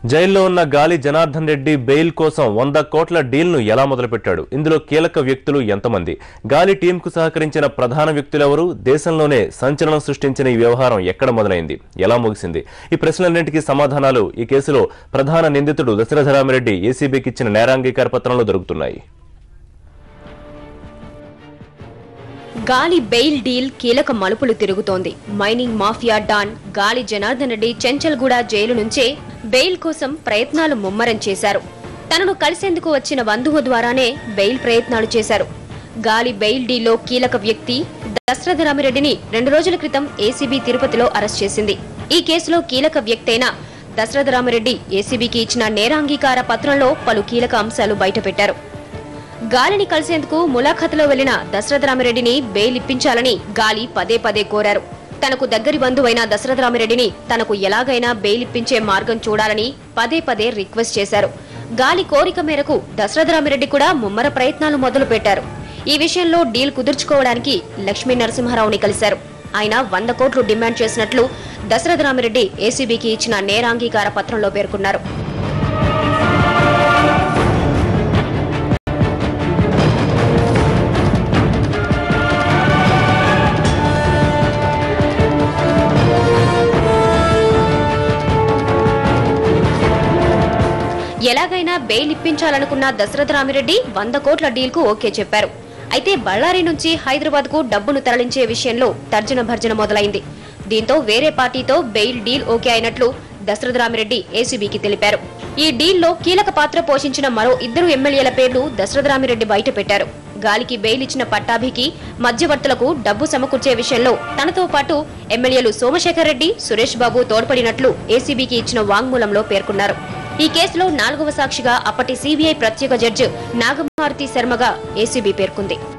జైల్లో ఉన్న గాలి జనార్దన్ రెడ్డి బెయిల్ కోసం వంద కోట్ల డీల్ను ఎలా మొదలుపెట్టాడు ఇందులో కీలక వ్యక్తులు ఎంతమంది గాలి టీంకు సహకరించిన ప్రధాన వ్యక్తులెవరు దేశంలోనే సంచలనం సృష్టించిన ఈ వ్యవహారం ఎక్కడ మొదలైంది ఎలా ముగిసింది ఈ ప్రశ్నలన్నింటికీ సమాధానాలు ఈ కేసులో ప్రధాన నిందితుడు దశరథరామిరెడ్డి ఏసీబీకి ఇచ్చిన నేరాంగీకార పత్రంలో దొరుకుతున్నాయి గాలి బెయిల్ డీల్ కీలక మలుపులు తిరుగుతోంది mining mafia don Gali Janardhan Reddy Chanchalguda jail నుంచే బెయిల్ కోసం ప్రయత్నాలు ముమ్మరం చేశారు తనను కలిసేందుకు వచ్చిన బంధువు ద్వారానే బెయిల్ ప్రయత్నాలు చేశారు గాలి బెయిల్ డీల్లో కీలక వ్యక్తి దశరథరామిరెడ్డిని రెండు రోజుల క్రితం ఏసీబీ తిరుపతిలో అరెస్ట్ చేసింది ఈ కేసులో కీలక వ్యక్తి అయిన దశరథరామిరెడ్డి ఏసీబీకి ఇచ్చిన నేరాంగీకార పత్రంలో పలు కీలక అంశాలు బయటపెట్టారు గాలిని కలిసేందుకు ములాఖతులో వెళ్లిన దశరథరామిరెడ్డిని బెయిల్ ఇప్పించాలని గాలి పదే పదే కోరారు తనకు దగ్గరి బంధువైన దశరథరామిరెడ్డిని తనకు ఎలాగైనా బెయిల్ ఇప్పించే మార్గం చూడాలని పదే పదే రిక్వెస్ట్ చేశారు గాలి కోరిక మేరకు దశరథరామిరెడ్డి కూడా ముమ్మర ప్రయత్నాలు మొదలు పెట్టారు ఈ విషయంలో డీల్ కుదుర్చుకోవడానికి లక్ష్మీ నరసింహారావుని కలిశారు ఆయన వంద కోట్లు డిమాండ్ చేసినట్లు దశరథరామిరెడ్డి ఏసీబీకి ఇచ్చిన నేరాంగీకార పత్రంలో పేర్కొన్నారు ఎలాగైనా బెయిల్ ఇప్పించాలనుకున్న దశరథరామిరెడ్డి వంద కోట్ల డీల్కు ఓకే చెప్పారు అయితే బళ్ళారి నుంచి హైదరాబాద్ కు డబ్బును తరలించే విషయంలో తర్జన భర్జన మొదలైంది దీంతో వేరే పార్టీతో బెయిల్ డీల్ ఓకే అయినట్లు దశరథరామిరెడ్డి ఏసీబీకి తెలిపారు ఈ డీల్లో కీలక పాత్ర పోషించిన మరో ఇద్దరు ఎమ్మెల్యేల పేర్లు దశరథరామిరెడ్డి బయట పెట్టారు గాలికి బెయిల్ ఇచ్చిన పట్టాభికి మధ్యవర్తులకు డబ్బు సమకూర్చే విషయంలో తనతో పాటు ఎమ్మెల్యేలు సోమశేఖర్ రెడ్డి సురేష్ బాబు తోడ్పడినట్లు ఏసీబీకి ఇచ్చిన వాంగ్మూలంలో పేర్కొన్నారు ఈ కేసులో నాలుగవ సాక్షిగా అప్పటి సీబీఐ ప్రత్యేక జడ్జి నాగమారుతి శర్మగా ఏసీబీ పేర్కొంది